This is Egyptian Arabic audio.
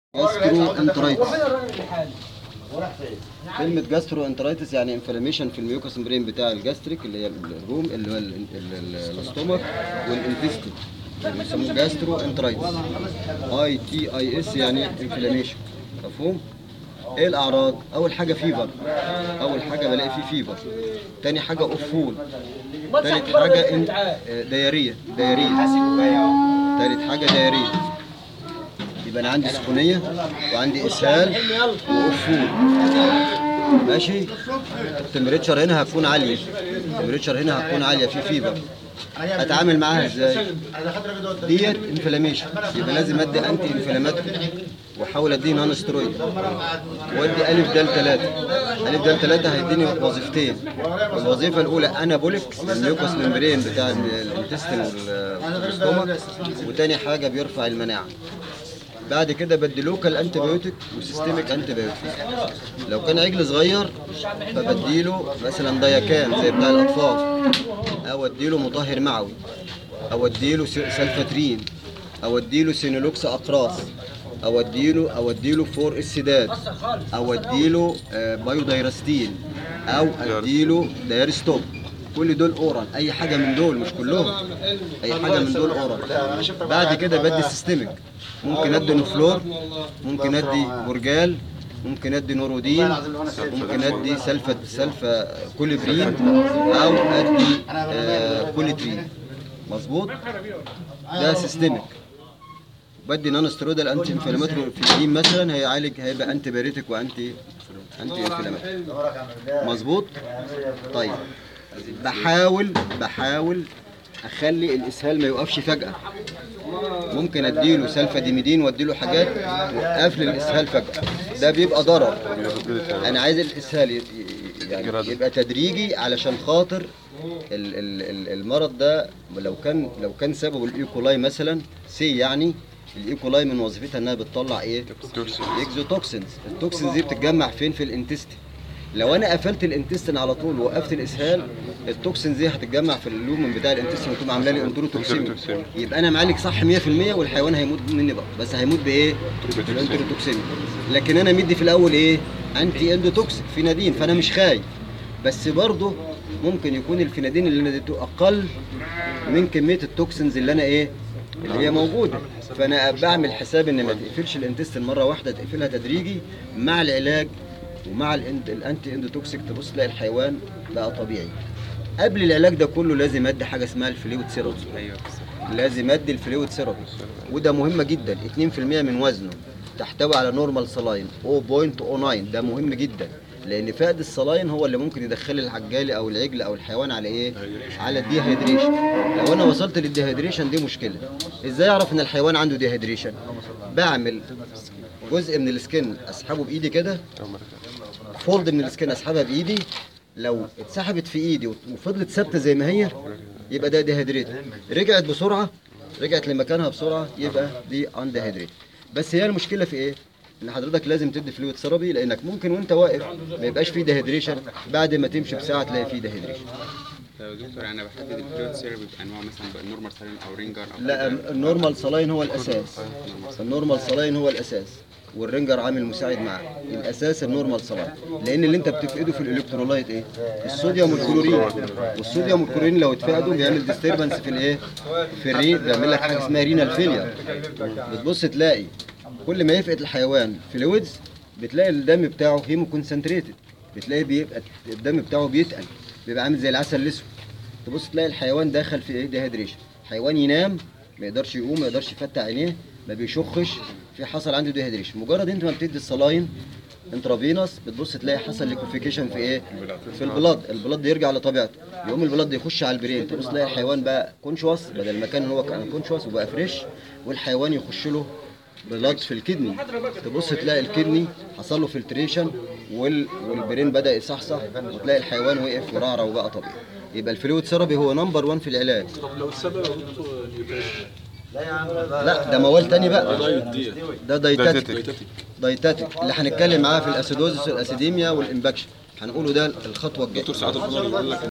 جاسترو انترايتس كلمة جاسترو انترايتس يعني انفلاميشن في الميوكس مبرين بتاع الجاستريك اللي هي الروم اللي هو ال- ال- ال- الاستومك والانتستين بيسموه جاسترو انترايتس اي تي اي اس يعني انفلاميشن مفهوم؟ ايه الاعراض؟ اول حاجة فيفر اول حاجة بلاقي فيه فيفر تاني حاجة افول تالت حاجة ان- آه، ديارية ديارية تالت حاجة ديارية يبقى انا عندي سخونيه وعندي اسهال وافول ماشي التمبريتشر هنا هتكون عاليه التمبريتشر هنا هتكون عاليه في فيبر اتعامل معاها ازاي ديت انفلاميشن يبقى لازم ادي انتي انفلاماتوري واحاول اديه نون سترويد وادي الف دال 3 الف دال 3 هيديني وظيفتين الوظيفه الاولى انابوليك الميوكوس ممبرين بتاع الانتستين والاستومك وتاني حاجه بيرفع المناعه بعد كده بدي لوكال انتي بايوتيك وسيستميك انتي بايوتيك لو كان عجل صغير فبديله مثلا دايكان زي بتاع الاطفال او اديله مطهر معوي او اديله س- سلفاترين او اديله سينولوكس اقراص او اديله او اديله فور السداد او اديله آه، بايودايرستين او اديله دايرستوب كل دول اورال اي حاجه من دول مش كلهم اي حاجه من دول اورال بعد كده بدي سيستميك ممكن ادي نفلور ممكن ادي برجال ممكن ادي نورودين ممكن ادي سلفا سلفا كوليبرين او ادي آه كوليترين مظبوط ده سيستميك بدي نون ستيرويدال انتي انفلاماتوري في الجيم مثلا هيعالج هيبقى انتي باريتك وانتي انتي انفلاماتوري مظبوط طيب بحاول بحاول اخلي الاسهال ما يوقفش فجاه ممكن اديله سلفاديميدين واديله حاجات توقف لي الاسهال فجاه ده بيبقى ضرر انا عايز الاسهال ي- ي- يعني يبقى تدريجي علشان خاطر ال- ال- ال- المرض ده لو كان لو كان سببه الايكولاي مثلا سي يعني الايكولاي من وظيفتها انها بتطلع ايه اكزوتوكسينز التوكسينز دي بتتجمع فين في الانتستين لو انا قفلت الانتستين على طول ووقفت الاسهال التوكسينز دي هتتجمع في اللومن بتاع الانتستين وتقوم عامله لي انتروتوكسيميا يبقى انا معالج صح 100% والحيوان هيموت مني بقى بس هيموت بايه؟ بالانتروتوكسيميا لكن انا مدي في الاول ايه؟ انتي اندوتوكسيك فينادين فانا مش خايف بس برضه ممكن يكون الفينادين اللي انا اديته اقل من كميه التوكسينز اللي انا ايه؟ اللي هي موجوده فانا بعمل حساب ان ما تقفلش الانتستين مره واحده تقفلها تدريجي مع العلاج ومع الانت- الانتي اندوتوكسيك تبص تلاقي الحيوان بقى طبيعي قبل العلاج ده كله لازم ادي حاجه اسمها الفلويد سيرابي لازم ادي الفلويد سيرابي وده مهمه جدا 2% من وزنه تحتوي على نورمال صلاين 0.09 ده مهم جدا لان فقد الصلاين هو اللي ممكن يدخل العجالي او العجل او الحيوان على ايه على الديهيدريشن لو انا وصلت للديهيدريشن دي مشكله ازاي اعرف ان الحيوان عنده ديهيدريشن بعمل جزء من السكن اسحبه بايدي كده فولد من السكن اسحبها بايدي لو اتسحبت في ايدي وفضلت ثابته زي ما هي يبقى ده ديهيدريت رجعت بسرعه رجعت لمكانها بسرعه يبقى دي ان ديهيدريت بس هي المشكله في ايه ان حضرتك لازم تدي فلويد سيرابي لانك ممكن وانت واقف ما يبقاش فيه ديهيدريشن بعد ما تمشي بساعه تلاقي فيه ديهيدريشن يا دكتور انا بحدد الفلويد سيرابي بانواع مثلا نورمال سالين او رينجر او لا كده. النورمال صلاين هو الاساس النورمال صلاين هو الاساس والرينجر عامل مساعد معاه الاساس النورمال صلاين لان اللي انت بتفقده في الالكترولايت ايه الصوديوم والكلورين والصوديوم والكلورين لو اتفقدوا بيعمل ديستربنس في الايه في الرين بيعمل لك حاجه اسمها رينال فيلير بتبص تلاقي كل ما يفقد الحيوان فلويدز بتلاقي الدم بتاعه هيمو كونسنتريتد بتلاقي بيبقى الدم بتاعه بيتقل بيبقى عامل زي العسل الاسود تبص تلاقي الحيوان دخل في ايه ديهيدريشن حيوان ينام ما يقدرش يقوم ما يقدرش يفتح عينيه ما بيشخش في حصل عنده ديهيدريشن مجرد انت ما بتدي الصلاين انترافينوس بتبص تلاقي حصل ليكوفيكيشن في ايه في البلاد البلاد يرجع لطبيعته يقوم البلاد يخش على البرين تبص تلاقي الحيوان بقى كونشوس بدل ما كان هو كان كونشوس وبقى فريش والحيوان يخش له بلاد في الكدني تبص تلاقي الكدني حصل له فلتريشن وال... والبرين بدا يصحصح وتلاقي الحيوان وقف ورعرع وبقى طبيعي يبقى الفلويد ثيرابي هو نمبر 1 في العلاج طب لو السبب يا دكتور نيوتريشن لا ده موال تاني بقى دايت دي ده دايتاتيك دايتاتيك دايتاتيك اللي هنتكلم معاه في الاسيدوزس والاسيديميا والامباكشن هنقوله ده الخطوه الجايه دكتور ساعات الفضل يقول لك